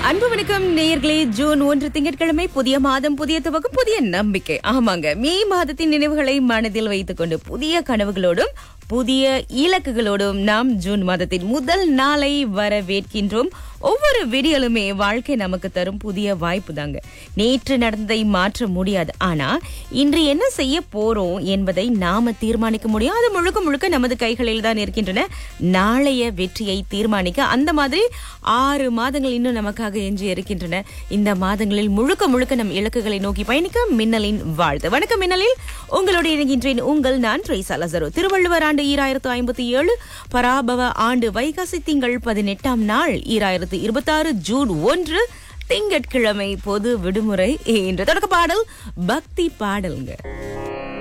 அன்பு வணக்கம் நேயர்களே ஜூன் ஒன்று திங்கட்கிழமை புதிய மாதம் புதிய துவக்கம் புதிய நம்பிக்கை ஆமாங்க மே மாதத்தின் நினைவுகளை மனதில் வைத்துக் கொண்டு புதிய கனவுகளோடும் புதிய இலக்குகளோடும் நாம் ஜூன் மாதத்தின் முதல் நாளை வரவேற்கின்றோம் ஒவ்வொரு விடியலுமே வாழ்க்கை நமக்கு தரும் புதிய வாய்ப்பு தாங்க நேற்று நடந்ததை மாற்ற முடியாது ஆனா இன்று என்ன செய்ய போறோம் என்பதை நாம தீர்மானிக்க முடியும் அது முழுக்க முழுக்க நமது கைகளில் தான் இருக்கின்றன நாளைய வெற்றியை தீர்மானிக்க அந்த மாதிரி ஆறு மாதங்கள் இன்னும் நமக்காக எஞ்சி இருக்கின்றன இந்த மாதங்களில் முழுக்க முழுக்க நம் இலக்குகளை நோக்கி பயணிக்க மின்னலின் வாழ்த்து வணக்கம் மின்னலில் உங்களோடு இணைகின்றேன் உங்கள் நான் ட்ரைசா லசரோ திருவள்ளுவர் ஆண்டு ஈராயிரத்து ஐம்பத்தி ஏழு பராபவ ஆண்டு வைகாசி திங்கள் பதினெட்டாம் நாள் ஈராயிரத்து இருபத்தி ஆறு ஜூன் ஒன்று திங்கட்கிழமை பொது விடுமுறை என்ற தொடக்க பாடல் பக்தி பாடல்ங்க